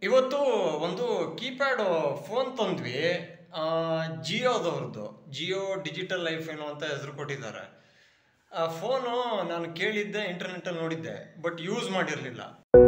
ಇವತ್ತು ಒಂದು keypad phone ತಂದ್ವಿ ಆ, ಜಿಯೋದವ್ರದ್ದು ಜಿಯೋ ಡಿಜಿಟಲ್ ಲೈಫ್ ಏನೋ ಅಂತ ಹೆಸರು ಕೊಟ್ಟಿದ್ದಾರೆ ಆ ಫೋನು ನಾನು ಕೇಳಿದ್ದೆ ಇಂಟರ್ನೆಟ್ಟಲ್ಲಿ ನೋಡಿದ್ದೆ ಬಟ್ ಯೂಸ್ ಮಾಡಿರಲಿಲ್ಲ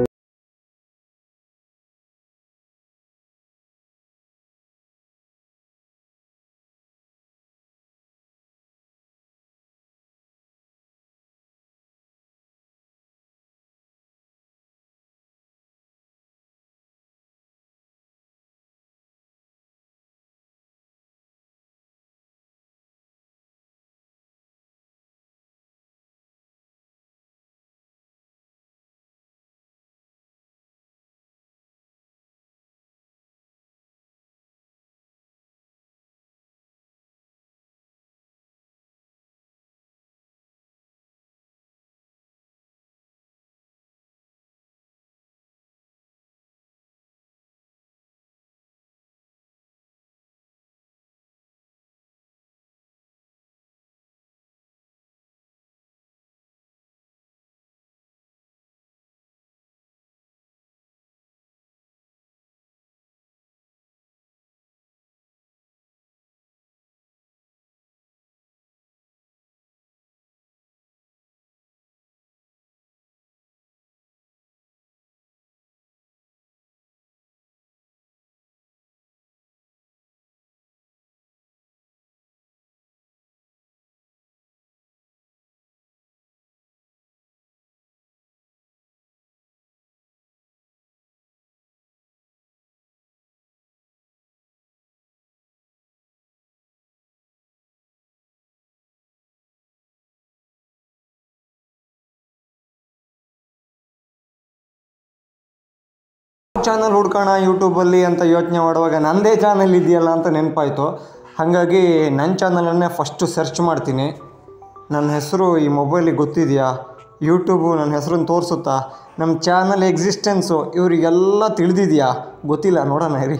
ಚಾನಲ್ ಹುಡ್ಕೋಣ ಯೂಟ್ಯೂಬಲ್ಲಿ ಅಂತ ಯೋಚನೆ ಮಾಡುವಾಗ ನನ್ನದೇ ಚಾನಲ್ ಇದೆಯಲ್ಲ ಅಂತ ನೆನಪಾಯಿತು ಹಾಗಾಗಿ ನನ್ನ ಚಾನಲನ್ನೇ ಫಸ್ಟು ಸರ್ಚ್ ಮಾಡ್ತೀನಿ ನನ್ನ ಹೆಸರು ಈ ಮೊಬೈಲಿಗೆ ಗೊತ್ತಿದೆಯಾ ಯೂಟ್ಯೂಬು ನನ್ನ ಹೆಸರನ್ನು ತೋರಿಸುತ್ತಾ ನಮ್ಮ ಚಾನಲ್ ಎಕ್ಸಿಸ್ಟೆನ್ಸು ಇವರಿಗೆಲ್ಲ ತಿಳಿದಿದೆಯಾ ಗೊತ್ತಿಲ್ಲ ನೋಡೋಣ ಇರಿ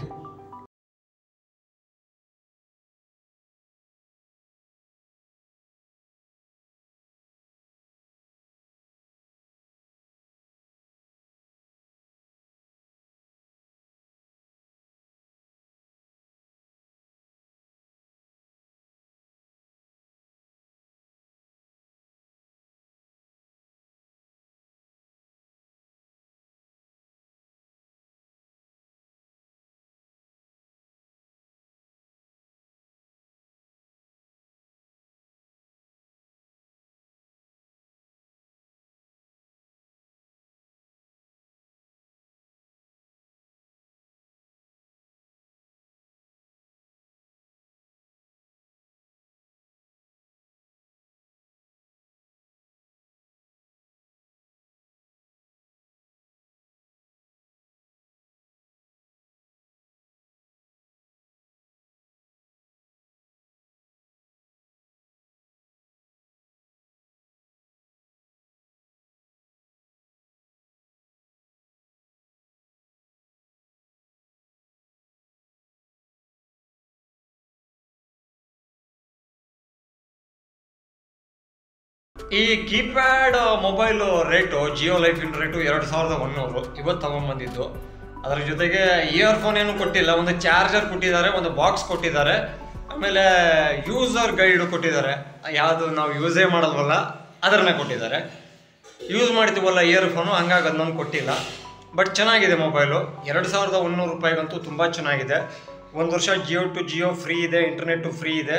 ಈ keypad mobile rate Jio Lyf ಇನ್ ರೇಟು ಎರಡು ಸಾವಿರದ ಒನ್ನೂರು ಇವತ್ತು ತಗೊಂಬಂದಿದ್ದು ಅದರ ಜೊತೆಗೆ ಇಯರ್ ಫೋನ್ ಏನು ಕೊಟ್ಟಿಲ್ಲ ಒಂದು ಚಾರ್ಜರ್ ಕೊಟ್ಟಿದ್ದಾರೆ ಒಂದು ಬಾಕ್ಸ್ ಕೊಟ್ಟಿದ್ದಾರೆ ಆಮೇಲೆ ಯೂಸರ್ ಗೈಡ್ ಕೊಟ್ಟಿದ್ದಾರೆ ಯಾವುದು ನಾವು ಯೂಸೇ ಮಾಡಲ್ವಲ್ಲ ಅದನ್ನೇ ಕೊಟ್ಟಿದ್ದಾರೆ ಯೂಸ್ ಮಾಡ್ತೀವಲ್ಲ ಇಯರ್ ಫೋನು ಹಂಗಾಗಿ ಅದನ್ನೊಂದು ಕೊಟ್ಟಿಲ್ಲ ಬಟ್ ಚೆನ್ನಾಗಿದೆ ಮೊಬೈಲು ಎರಡು ಸಾವಿರದ ಒನ್ನೂರು ರೂಪಾಯಿಗಂತೂ ತುಂಬ ಚೆನ್ನಾಗಿದೆ ಒಂದು ವರ್ಷ ಜಿಯೋ ಟು ಜಿಯೋ ಫ್ರೀ ಇದೆ ಇಂಟರ್ನೆಟ್ಟು ಫ್ರೀ ಇದೆ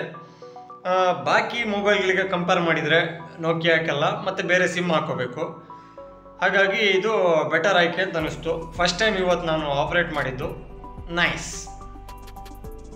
ಆ, ಬಾಕಿ ಮೊಬೈಲ್ಗಳಿಗೆ ಕಂಪೇರ್ ಮಾಡಿದರೆ ನೋಕಿಯಾಕ್ಕೆಲ್ಲ ಮತ್ತು ಬೇರೆ ಸಿಮ್ ಹಾಕೋಬೇಕು ಹಾಗಾಗಿ ಇದು ಬೆಟರ್ ಆಯ್ಕೆ ಅಂತ ಅನಿಸ್ತು ಫಸ್ಟ್ ಟೈಮ್ ಇವತ್ತು ನಾನು ಆಪ್ರೇಟ್ ಮಾಡಿದ್ದು ನೈಸ್